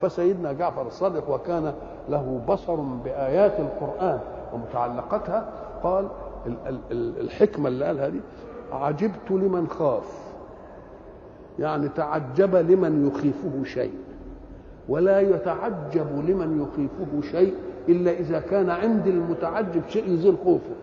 فسيدنا جعفر الصادق وكان له بصر بآيات القرآن ومتعلقاتها قال ال- ال- ال- الحكمة اللي قالها دي عجبت لمن خاف يعني تعجب لمن يخيفه شيء ولا يتعجب لمن يخيفه شيء إلا إذا كان عند المتعجب شيء يزيل خوفه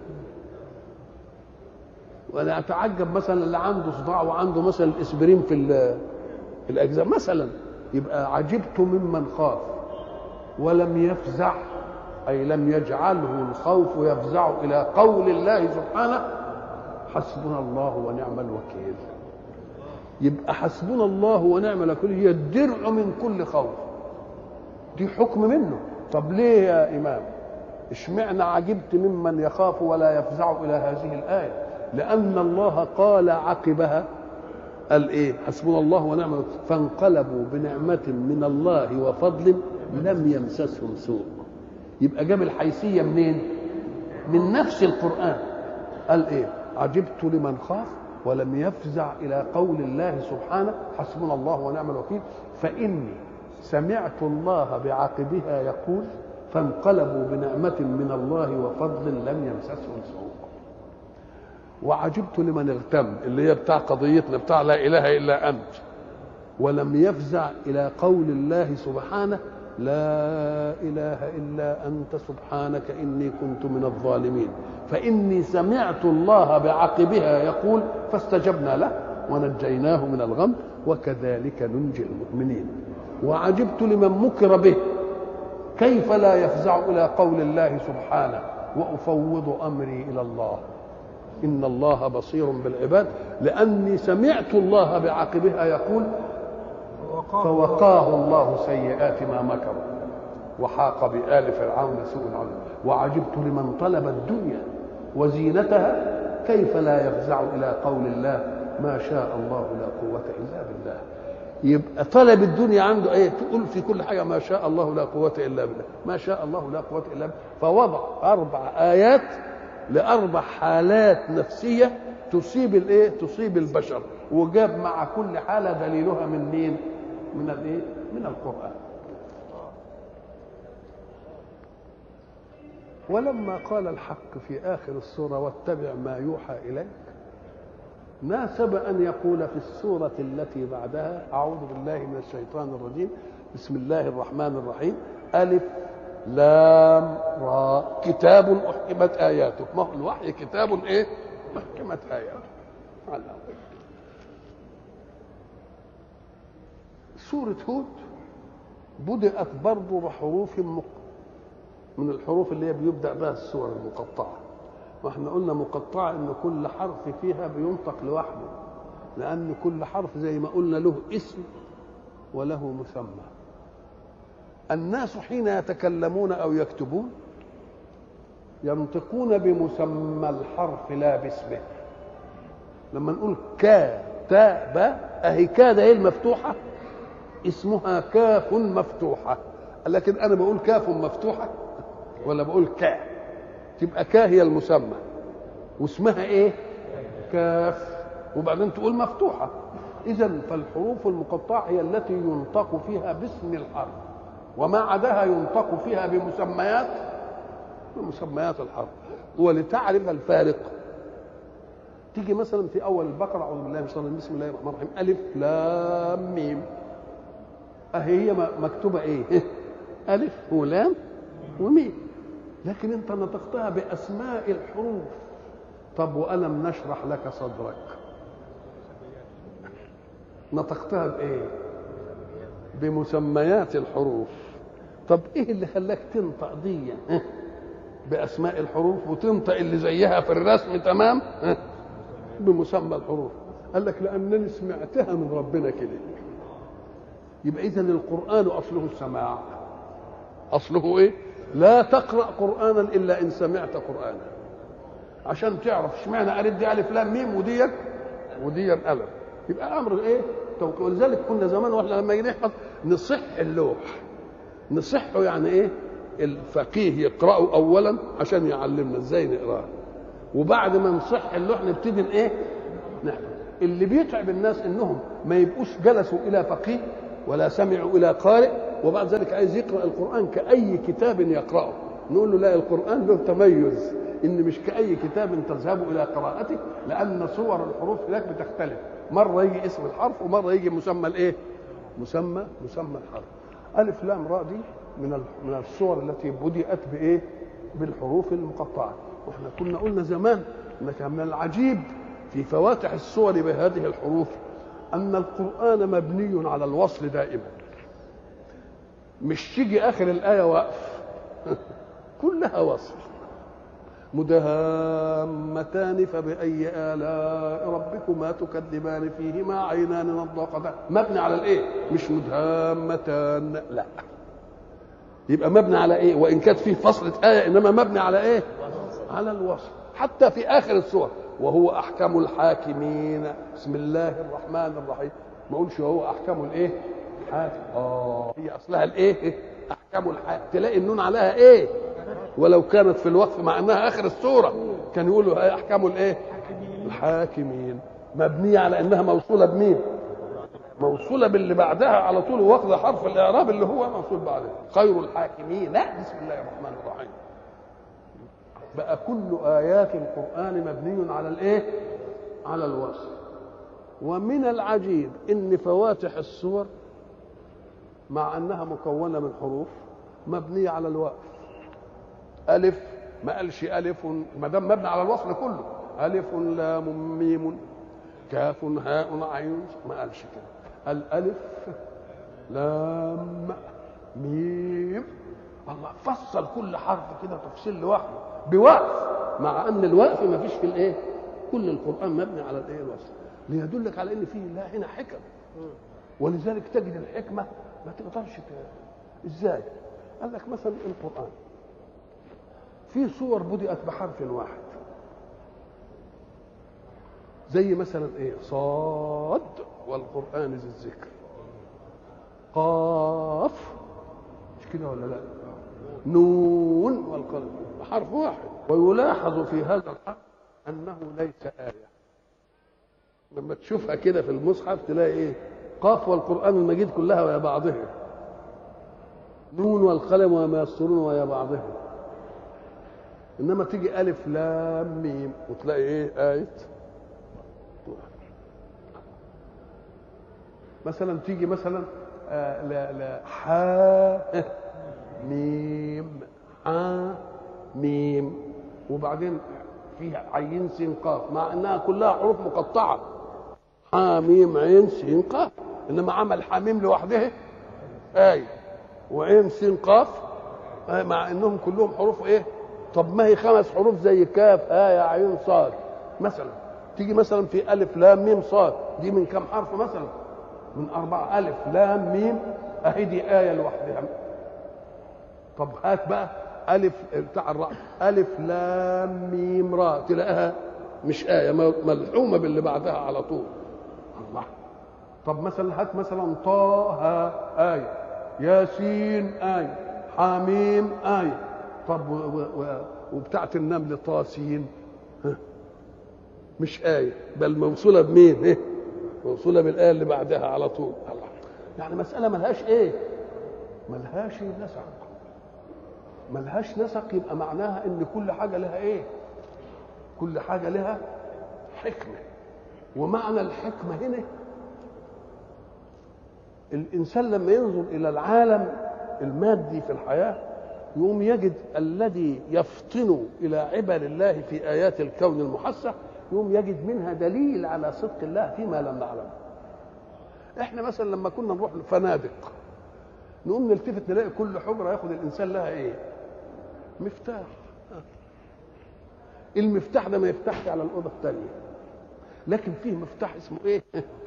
ولا أتعجب مثلا اللي عنده صداع وعنده مثلا الإسبرين في ال- في الأجزاء مثلا يبقى عجبت ممن خاف ولم يفزع أي لم يجعله الخوف يفزع إلى قول الله سبحانه حسبنا الله ونعم الوكيل يبقى حسبنا الله ونعم الوكيل هي الدرع من كل خوف دي حكم منه طب ليه يا إمام اشمعنى عجبت ممن يخاف ولا يفزع إلى هذه الآية لأن الله قال عقبها قال ايه حسبنا الله ونعم الوكيل فانقلبوا بنعمة من الله وفضل لم يمسسهم سوء يبقى جاب الحيثية منين من نفس القرآن قال ايه عجبت لمن خاف ولم يفزع إلى قول الله سبحانه حسبنا الله ونعم الوكيل فإني سمعت الله بعقبها يقول فانقلبوا بنعمة من الله وفضل لم يمسسهم سوء وعجبت لمن اغتم اللي هي بتاع قضيتنا بتاع لا اله الا انت ولم يفزع الى قول الله سبحانه لا اله الا انت سبحانك اني كنت من الظالمين فاني سمعت الله بعقبها يقول فاستجبنا له ونجيناه من الغم وكذلك ننجي المؤمنين وعجبت لمن مكر به كيف لا يفزع الى قول الله سبحانه وافوض امري الى الله ان الله بصير بالعباد لاني سمعت الله بعقبها يقول فوقاه الله سيئات ما مكروا وحاق بآل فرعون سوء العذاب وعجبت لمن طلب الدنيا وزينتها كيف لا يفزع إلى قول الله ما شاء الله لا قوة إلا بالله يبقى طلب الدنيا عنده ايه تقول في كل حاجه ما شاء الله لا قوه الا بالله ما شاء الله لا قوه الا بالله فوضع اربع ايات لاربع حالات نفسيه تصيب الايه تصيب البشر وجاب مع كل حاله دليلها من مين من الايه من القران ولما قال الحق في اخر السوره واتبع ما يوحى اليك ناسب ان يقول في السوره التي بعدها اعوذ بالله من الشيطان الرجيم بسم الله الرحمن الرحيم الف لام را كتاب احكمت اياته ما هو الوحي كتاب ايه احكمت اياته على سورة هود بدأت برضه بحروف مق... من الحروف اللي هي بيبدأ بها السور المقطعة واحنا قلنا مقطعة ان كل حرف فيها بينطق لوحده لأن كل حرف زي ما قلنا له اسم وله مسمى الناس حين يتكلمون أو يكتبون ينطقون بمسمى الحرف لا باسمه لما نقول كا تا با اهي كا ده ايه المفتوحه اسمها كاف مفتوحه لكن انا بقول كاف مفتوحه ولا بقول كا تبقى كا هي المسمى واسمها ايه كاف وبعدين تقول مفتوحه اذا فالحروف المقطعه هي التي ينطق فيها باسم الحرف وما عداها ينطق فيها بمسميات بمسميات الحرف ولتعرف الفارق تيجي مثلا في اول البقره اعوذ بالله من الشيطان الرجيم بسم الله الرحمن الرحيم الف لام ميم اهي هي مكتوبه ايه الف ولام وميم لكن انت نطقتها باسماء الحروف طب والم نشرح لك صدرك نطقتها بايه بمسميات الحروف طب ايه اللي خلاك تنطق دي باسماء الحروف وتنطق اللي زيها في الرسم تمام بمسمى الحروف قال لك لانني سمعتها من ربنا كده يبقى اذا القران اصله السماع اصله ايه لا تقرا قرانا الا ان سمعت قرانا عشان تعرف اشمعنى قالت دي الف لام ميم وديت وديت الف يبقى امر ايه ولذلك كنا زمان واحنا لما يجي نحفظ نصح اللوح نصحه يعني ايه الفقيه يقراه اولا عشان يعلمنا ازاي نقراه وبعد ما نصح اللوح نبتدي ايه نحفظ اللي بيتعب الناس انهم ما يبقوش جلسوا الى فقيه ولا سمعوا الى قارئ وبعد ذلك عايز يقرا القران كاي كتاب يقراه نقول له لا القران له تميز ان مش كاي كتاب تذهب الى قراءته لان صور الحروف هناك بتختلف مره يجي اسم الحرف ومره يجي مسمى الايه مسمى مسمى الحرف الف لام راء دي من ال- من الصور التي بدات بايه بالحروف المقطعه واحنا كنا قلنا زمان ان كان من العجيب في فواتح الصور بهذه الحروف ان القران مبني على الوصل دائما مش تيجي اخر الايه وقف كلها وصل مدهامتان فبأي آلاء ربكما تكذبان فيهما عينان نضاقتان مبني على الايه مش مدهامتان لا يبقى مبني على ايه وان كانت فيه فصلة آية انما مبني على ايه على الوصل حتى في اخر السور وهو احكم الحاكمين بسم الله الرحمن الرحيم ما اقولش وهو احكم الايه حاكم اه هي اصلها الايه احكم الحاكم تلاقي النون عليها ايه ولو كانت في الوقف مع انها اخر السوره كان يقولوا إيه احكام الايه الحاكمين مبنيه على انها موصوله بمين موصوله باللي بعدها على طول واخده حرف الاعراب اللي هو موصول بعدها خير الحاكمين لا بسم الله الرحمن الرحيم بقى كل ايات القران مبني على الايه على الوصل ومن العجيب ان فواتح السور مع انها مكونه من حروف مبنيه على الوقف ألف ما قالش ألف ما دام مبني على الوصل كله ألف لام ميم كاف هاء عين ما قالش كده الألف لام ميم الله فصل كل حرف كده تفصيل لوحده بوقف مع ان الوقف ما فيش في الايه كل القران مبني على الايه الوصل ليدلك على ان فيه لا هنا حكم ولذلك تجد الحكمه ما تقدرش ت... ازاي قال لك مثلا القران في صور بدأت بحرف واحد زي مثلا ايه صاد والقرآن ذي الذكر قاف مش كده ولا لا نون والقلم حرف واحد ويلاحظ في هذا الحرف انه ليس آية لما تشوفها كده في المصحف تلاقي ايه قاف والقرآن المجيد كلها ويا بعضها نون والقلم وما يسطرون ويا بعضهم انما تيجي الف لام ميم وتلاقي ايه ايه مثلا تيجي مثلا آه لا لا حا ميم حا ميم وبعدين في عين سين قاف مع انها كلها حروف مقطعه حا ميم عين سين قاف انما عمل حميم لوحدها ايه وعين سين قاف آه مع انهم كلهم حروف ايه طب ما هي خمس حروف زي كاف آية عين صاد مثلا تيجي مثلا في ألف لام ميم صاد دي من كم حرف مثلا من أربعة ألف لام ميم أهي دي آية لوحدها طب هات بقى ألف بتاع الراء ألف لام ميم راء تلاقيها مش آية ملحومة باللي بعدها على طول الله طب مثلا هات مثلا طه آية ياسين آية حميم آية طب و و وبتاعت النمل طاسين مش آية بل موصولة بمين؟ إيه؟ موصولة بالآية اللي بعدها على طول الله يعني مسألة ملهاش إيه؟ ملهاش نسق ملهاش نسق يبقى معناها إن كل حاجة لها إيه؟ كل حاجة لها حكمة ومعنى الحكمة هنا الإنسان لما ينظر إلى العالم المادي في الحياة يقوم يجد الذي يفطن الى عبر الله في ايات الكون المحسه يقوم يجد منها دليل على صدق الله فيما لم نعلمه احنا مثلا لما كنا نروح الفنادق نقوم نلتفت نلاقي كل حجره ياخد الانسان لها ايه مفتاح المفتاح ده ما يفتحش على الاوضه الثانيه لكن فيه مفتاح اسمه ايه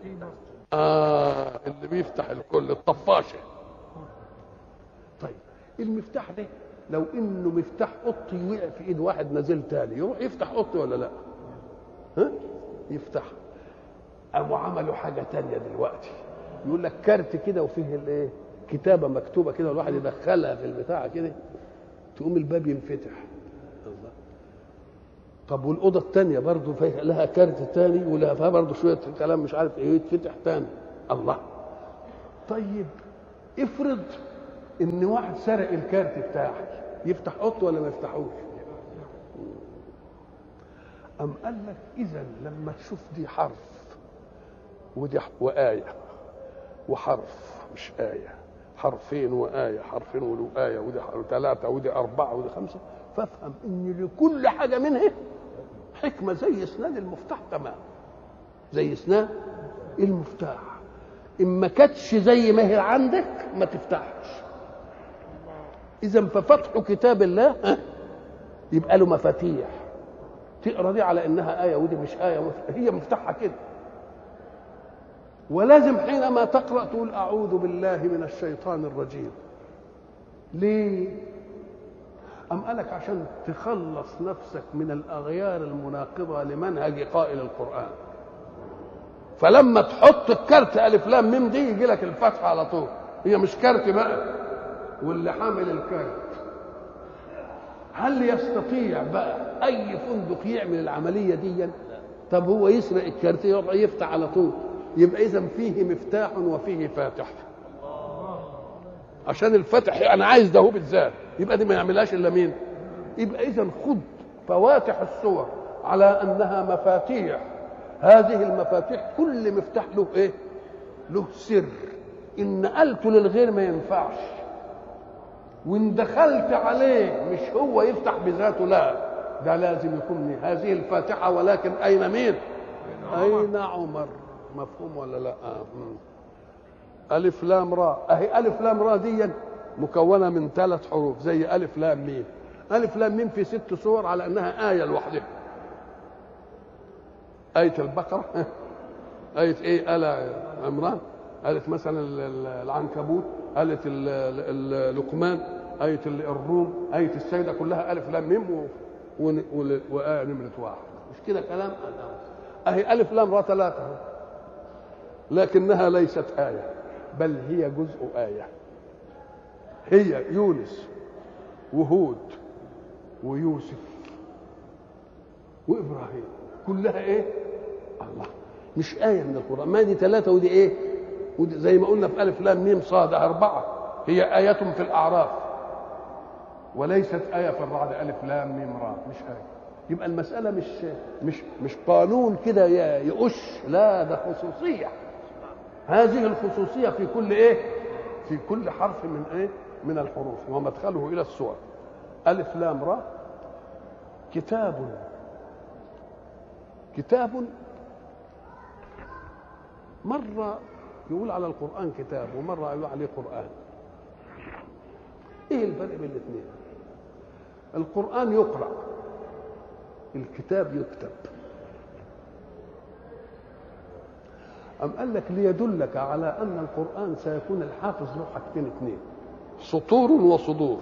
اه اللي بيفتح الكل الطفاشه طيب المفتاح ده لو انه مفتاح اوضتي وقع في ايد واحد نازل تاني يروح يفتح اوضتي ولا لا؟ ها؟ يفتح قاموا عملوا حاجه تانية دلوقتي يقول لك كارت كده وفيه الايه؟ كتابه مكتوبه كده الواحد يدخلها في البتاع كده تقوم الباب ينفتح الله طب والاوضه الثانيه برضه فيها لها كارت تاني ولها فيها برضه شويه كلام مش عارف ايه يتفتح تاني الله طيب افرض ان واحد سرق الكارت بتاعي يفتح اوضته ولا ما يفتحوش أم قال لك إذا لما تشوف دي حرف ودي ح- وآية وحرف مش آية حرفين وآية حرفين ولو آية ودي ح- ثلاثة ودي أربعة ودي خمسة فافهم إن لكل حاجة منها حكمة زي اسنان المفتاح تمام زي اسنان المفتاح إن ما كانتش زي ما هي عندك ما تفتحش إذا ففتح كتاب الله ها، يبقى له مفاتيح تقرا دي على انها ايه ودي مش ايه مف- هي مفتاحها كده ولازم حينما تقرا تقول اعوذ بالله من الشيطان الرجيم ليه أم قالك عشان تخلص نفسك من الأغيار المناقضة لمنهج قائل القرآن فلما تحط الكارت ألف لام ميم دي يجي لك الفتحة على طول هي مش كارت بقى واللي حامل الكارت هل يستطيع بقى اي فندق يعمل العمليه دي طب هو يسرق الكارت يقعد يفتح على طول يبقى اذا فيه مفتاح وفيه فاتح عشان الفتح انا عايز ده هو بالذات يبقى دي ما يعملهاش الا مين يبقى اذا خد فواتح الصور على انها مفاتيح هذه المفاتيح كل مفتاح له ايه له سر ان نقلته للغير ما ينفعش وان دخلت عليه مش هو يفتح بذاته لا ده لازم يكون هذه الفاتحه ولكن اين مين اين عمر مفهوم ولا لا آه. مم. الف لام راء اهي الف لام راء دي مكونه من ثلاث حروف زي الف لام ميم الف لام ميم في ست صور على انها ايه لوحدها آية البقرة آية إيه آل عمران آية مثلا ال- ال- العنكبوت آية ال- ال- لقمان آية ال- الروم آية السيدة كلها ألف لام ميم و- ون- ول- وآية نمرة واحد مش كده كلام أهي ألف لام را ثلاثة أهو. لكنها ليست آية بل هي جزء آية هي يونس وهود ويوسف وابراهيم كلها ايه الله مش ايه من القران ما دي ثلاثه ودي ايه ودي زي ما قلنا في الف لام ميم صاد اربعه هي ايه في الاعراف وليست ايه في الرعد الف لام ميم را مش ايه يبقى المساله مش مش مش قانون كده ي- يقش لا ده خصوصيه هذه الخصوصيه في كل ايه في كل حرف من ايه من الحروف ومدخله الى السور الف لام را كتاب كتاب مرة يقول على القرآن كتاب ومرة يقول عليه قرآن ايه الفرق بين الاثنين القرآن يقرأ الكتاب يكتب أم قال لك ليدلك على أن القرآن سيكون الحافظ له حاجتين اثنين سطور وصدور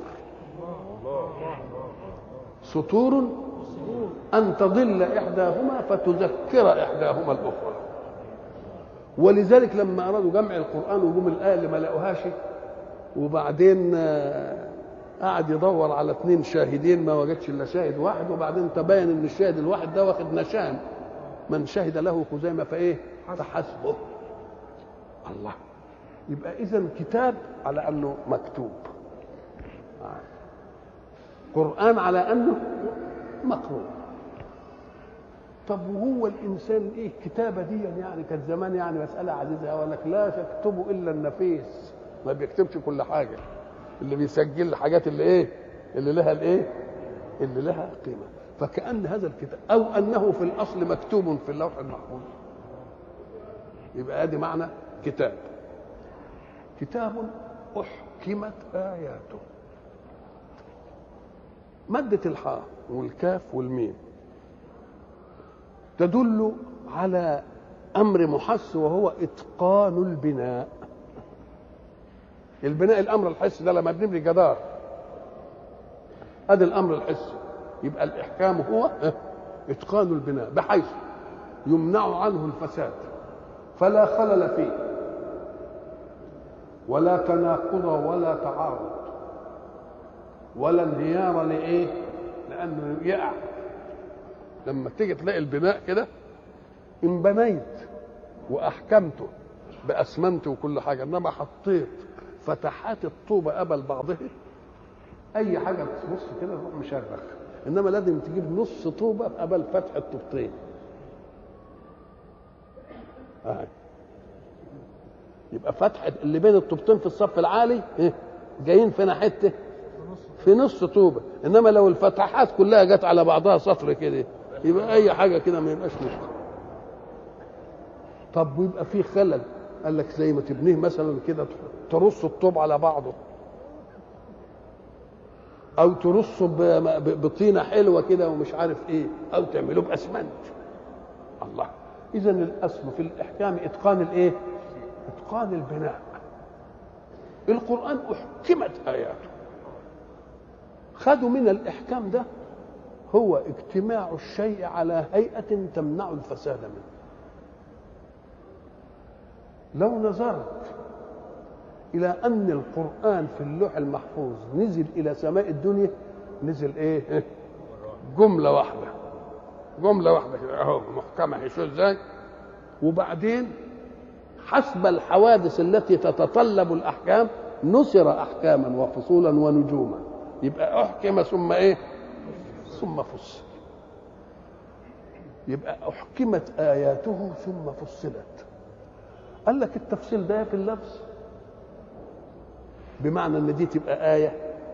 سطور أن تضل إحداهما فتذكر إحداهما الأخرى ولذلك لما أرادوا جمع القرآن وجم الآية اللي ما لقوهاش وبعدين آه، قعد يدور على اثنين شاهدين ما وجدش إلا شاهد واحد وبعدين تبين إن الشاهد الواحد ده واخد نشان من شهد له خزيمة فإيه فحسبه الله يبقى إذا كتاب على أنه مكتوب قرآن على أنه مقروء طب وهو الانسان ايه الكتابه دي يعني كانت زمان يعني مساله عزيزه اقول لك لا تكتب الا النفيس ما بيكتبش كل حاجه اللي بيسجل الحاجات اللي ايه اللي لها الايه اللي لها قيمه فكان هذا الكتاب او انه في الاصل مكتوب في اللوح المحفوظ يبقى ادي معنى كتاب كتاب احكمت اياته ماده الحاء والكاف والميم تدل على امر محس وهو اتقان البناء البناء الامر الحسي ده لما بنبني جدار ادي الامر الحسي يبقى الاحكام هو اتقان البناء بحيث يمنع عنه الفساد فلا خلل فيه ولا تناقض ولا تعارض ولا انهيار لايه لانه يقع لما تيجي تلاقي البناء كده ان بنيت واحكمته باسمنت وكل حاجه انما حطيت فتحات الطوبه قبل بعضها اي حاجه تبص كده تروح مشرخ انما لازم تجيب نص طوبه قبل فتح الطوبتين آه. يبقى فتح اللي بين الطوبتين في الصف العالي إيه؟ جايين فينا حته في نص طوبه انما لو الفتحات كلها جت على بعضها سطر كده يبقى اي حاجه كده ما يبقاش مشكله طب ويبقى في خلل قال لك زي ما تبنيه مثلا كده ترص الطوب على بعضه او ترصه بطينه حلوه كده ومش عارف ايه او تعمله باسمنت الله اذا الاصل في الاحكام اتقان الايه اتقان البناء القران احكمت اياته خدوا من الاحكام ده هو اجتماع الشيء على هيئه تمنع الفساد منه لو نظرت الى ان القران في اللوح المحفوظ نزل الى سماء الدنيا نزل ايه جمله واحده جمله واحده كده اهو محكمه شو ازاي وبعدين حسب الحوادث التي تتطلب الاحكام نسر احكاما وفصولا ونجوما يبقى احكم ثم ايه ثم فصل يبقى احكمت اياته ثم فصلت قال لك التفصيل ده في اللفظ بمعنى ان دي تبقى آية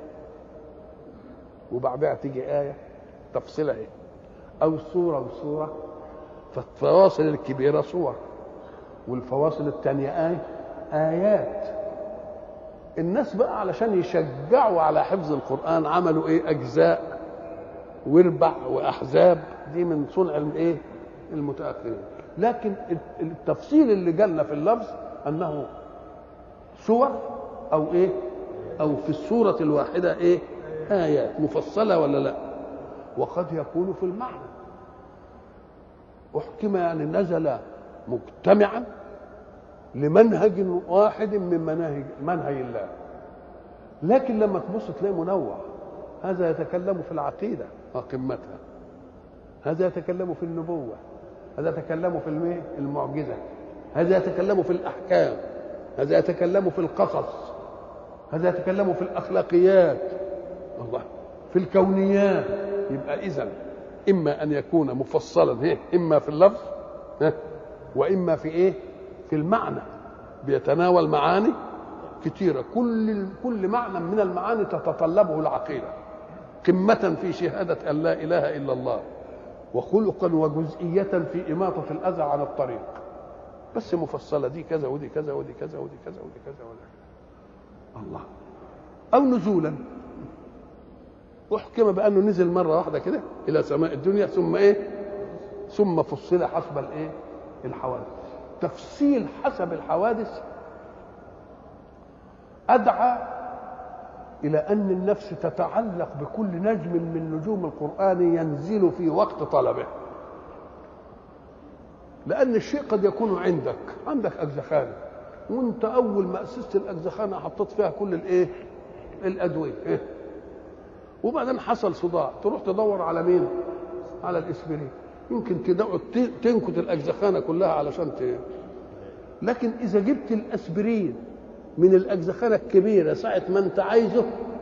وبعدها تيجي آية تفصيلها ايه أو سورة وسورة فالفواصل الكبيرة صور والفواصل الثانية آية آيات الناس بقى علشان يشجعوا على حفظ القرآن عملوا ايه أجزاء وربع وأحزاب دي من صنع الايه المتأخرين لكن التفصيل اللي جالنا في اللفظ أنه سور او ايه او في السوره الواحده ايه ايات مفصله ولا لا وقد يكون في المعنى احكم يعني نزل مجتمعا لمنهج واحد من مناهج منهج الله لكن لما تبص تلاقي منوع هذا يتكلم في العقيده وقمتها هذا يتكلم في النبوه هذا يتكلم في المعجزه هذا يتكلم في الاحكام هذا يتكلم في القصص هذا يتكلم في الاخلاقيات الله في الكونيات يبقى اذا اما ان يكون مفصلا إيه؟ اما في اللفظ واما في ايه في المعنى بيتناول معاني كثيره كل كل معنى من المعاني تتطلبه العقيده قمه في شهاده ان لا اله الا الله وخلقا وجزئيه في اماطه الاذى عن الطريق بس مفصله دي كذا ودي كذا ودي كذا ودي كذا ودي كذا ودي كذا الله او نزولا احكم بانه نزل مره واحده كده الى سماء الدنيا ثم ايه ثم فصل حسب الايه الحوادث تفصيل حسب الحوادث ادعى الى ان النفس تتعلق بكل نجم من نجوم القران ينزل في وقت طلبه لان الشيء قد يكون عندك عندك اجزخانه وانت اول ما اسست الاجزخانه حطيت فيها كل الايه الادويه إيه؟ وبعدين حصل صداع تروح تدور على مين على الاسبرين يمكن تدور تنكت الاجزخانه كلها علشان ت... لكن اذا جبت الاسبرين من الاجزخانه الكبيره ساعه ما انت عايزه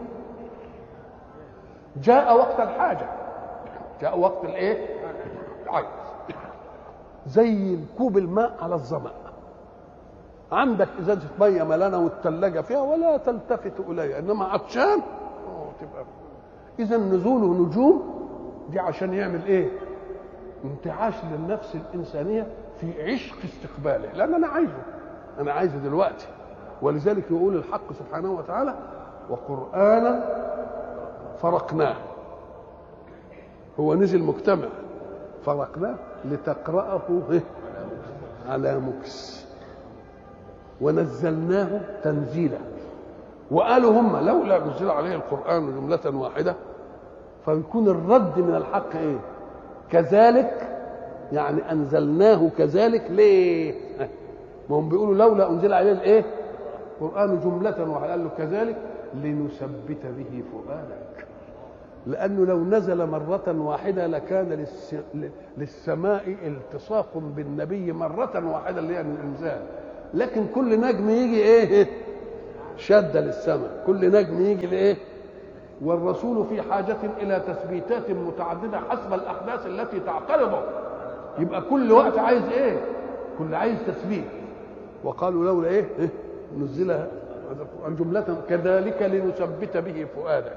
جاء وقت الحاجه جاء وقت الايه العجز زي كوب الماء على الظمأ عندك ازازه ميه ملانه والثلاجه فيها ولا تلتفت اليها انما عطشان تبقى اذا نزوله نجوم دي عشان يعمل ايه انتعاش للنفس الانسانيه في عشق استقباله لان انا عايزه انا عايزه دلوقتي ولذلك يقول الحق سبحانه وتعالى وقرانا فرقناه هو نزل مجتمع فرقناه لتقرأه على مكس ونزلناه تنزيلا وقالوا هم لولا نزل عليه القرآن جملة واحدة فيكون الرد من الحق ايه كذلك يعني انزلناه كذلك ليه ما هم بيقولوا لولا انزل عليه الايه القران جمله واحده قال له كذلك لنثبت به فؤادك لانه لو نزل مره واحده لكان للس... للسماء التصاق بالنبي مره واحده اللي هي الانزال لكن كل نجم يجي ايه شاده للسماء كل نجم يجي لايه والرسول في حاجة إلى تثبيتات متعددة حسب الأحداث التي تعترضه يبقى كل وقت عايز إيه؟ كل عايز تثبيت وقالوا لولا إيه؟ إيه؟ نزل هذا القرآن جملة كذلك لنثبت به فؤادك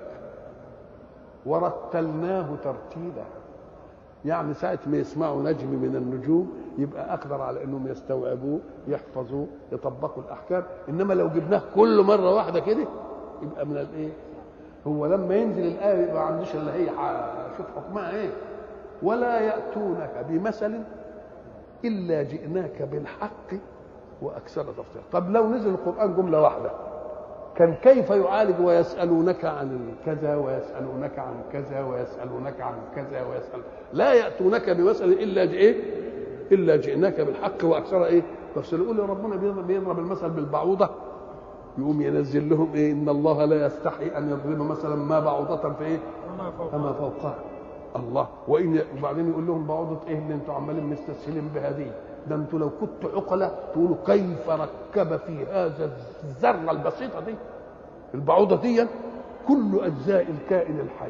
ورتلناه ترتيلا يعني ساعة ما يسمعوا نجم من النجوم يبقى أقدر على أنهم يستوعبوه يحفظوه يطبقوا الأحكام إنما لو جبناه كل مرة واحدة كده يبقى من الإيه؟ هو لما ينزل الآية يبقى ما عندوش إلا هي شوف حكمها إيه ولا يأتونك بمثل إلا جئناك بالحق وأكثر تفصيلا طب لو نزل القرآن جملة واحدة كان كيف يعالج ويسألونك عن كذا ويسألونك عن كذا ويسألونك عن كذا ويسأل لا يأتونك بمثل إلا إيه إلا جئناك بالحق وأكثر إيه تفصيلا يقول يا ربنا بيضرب المثل بالبعوضة يقوم ينزل لهم ايه ان الله لا يستحي ان يضرب مثلا ما بعوضة في ايه فما فوقها الله وان وبعدين يقول لهم بعوضة ايه اللي انتوا عمالين مستسهلين بها دي ده انتوا لو كنتوا عقلاء تقولوا كيف ركب في هذا الذره البسيطه دي البعوضه دي كل اجزاء الكائن الحي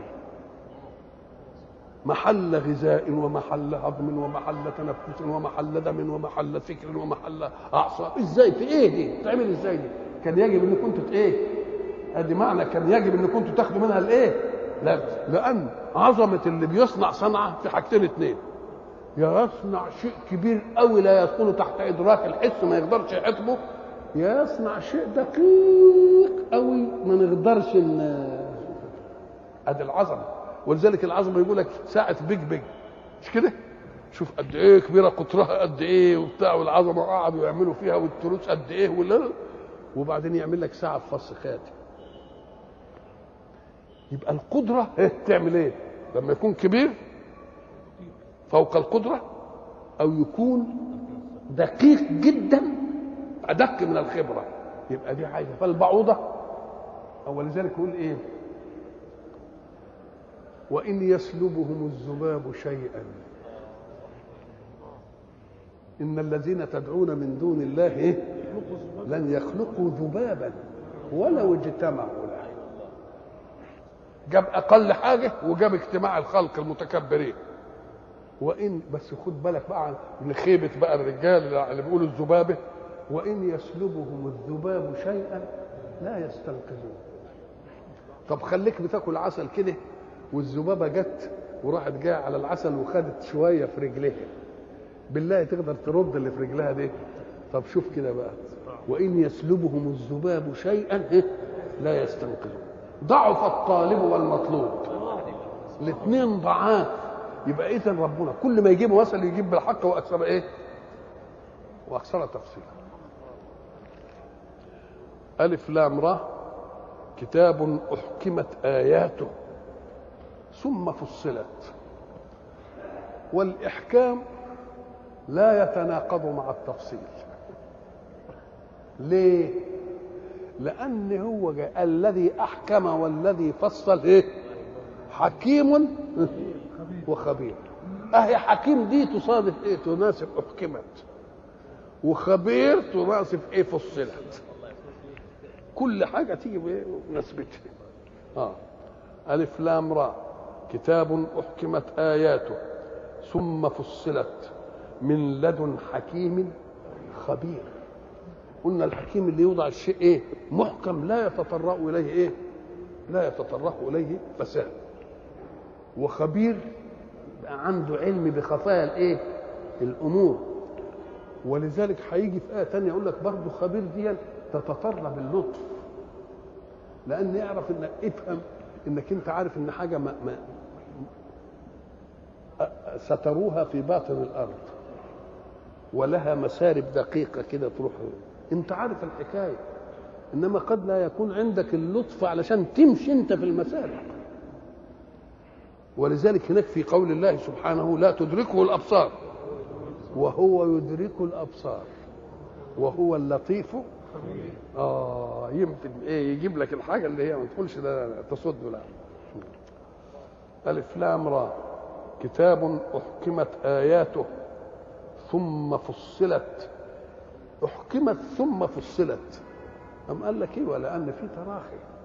محل غذاء ومحل هضم ومحل تنفس ومحل دم ومحل فكر ومحل اعصاب ازاي في ايه دي تعمل ازاي دي كان يجب ان كنتوا ايه ادي معنى كان يجب ان كنتوا تاخدوا منها الايه لا لان عظمه اللي بيصنع صنعه في حاجتين اثنين يا يصنع شيء كبير قوي لا يدخل تحت ادراك الحس ما يقدرش يحسبه يا يصنع شيء دقيق قوي ما نقدرش ادي العظمه ولذلك العظمه يقول لك ساعه بيج بيج مش كده شوف قد ايه كبيره قطرها قد ايه وبتاع والعظمه قعدوا يعملوا فيها والتروس قد ايه ولا وبعدين يعمل لك ساعه في فص خاتم يبقى القدره إيه تعمل ايه لما يكون كبير فوق القدره او يكون دقيق جدا ادق من الخبره يبقى دي حاجه فالبعوضه او لذلك يقول ايه وان يسلبهم الذباب شيئا ان الذين تدعون من دون الله إيه؟ لن يخلقوا ذبابا ولو اجتمعوا له جاب اقل حاجه وجاب اجتماع الخلق المتكبرين وان بس خد بالك بقى من خيبه بقى الرجال اللي بيقولوا الذبابه وان يسلبهم الذباب شيئا لا يستنقذوه طب خليك بتاكل عسل كده والذبابه جت وراحت جايه على العسل وخدت شويه في رجليها بالله تقدر ترد اللي في رجلها دي طب شوف كده بقى وان يسلبهم الذباب شيئا لا يستنقذوه ضعف الطالب والمطلوب الاثنين ضعاف يبقى اذا ربنا كل ما يجيب مثل يجيب بالحق واكثر ايه واكثر تفصيلا الف لام را كتاب احكمت اياته ثم فصلت والاحكام لا يتناقض مع التفصيل ليه لان هو جاء الذي احكم والذي فصل ايه حكيم وخبير اهي حكيم دي تصادف ايه تناسب احكمت وخبير تناسب ايه فصلت كل حاجه تيجي بنسبتها اه الف لام را كتاب احكمت اياته ثم فصلت من لدن حكيم خبير قلنا الحكيم اللي يوضع الشيء ايه محكم لا يتطرق اليه ايه لا يتطرق اليه فساد وخبير بقى عنده علم بخفايا الايه الامور ولذلك هيجي في ايه تانية يقول لك برضه خبير دي تتطرب اللطف لان يعرف انك افهم انك انت عارف ان حاجه ما, ما ستروها في باطن الارض ولها مسارب دقيقه كده تروح انت عارف الحكايه انما قد لا يكون عندك اللطف علشان تمشي انت في المسارب ولذلك هناك في قول الله سبحانه لا تدركه الابصار وهو يدرك الابصار وهو اللطيف اه يمكن ايه يجيب لك الحاجه اللي هي ما تقولش لا, لا تصد لا الف لام را كتاب احكمت اياته ثم فصلت احكمت ثم فصلت أم قال لك إيه ولأن في تراخي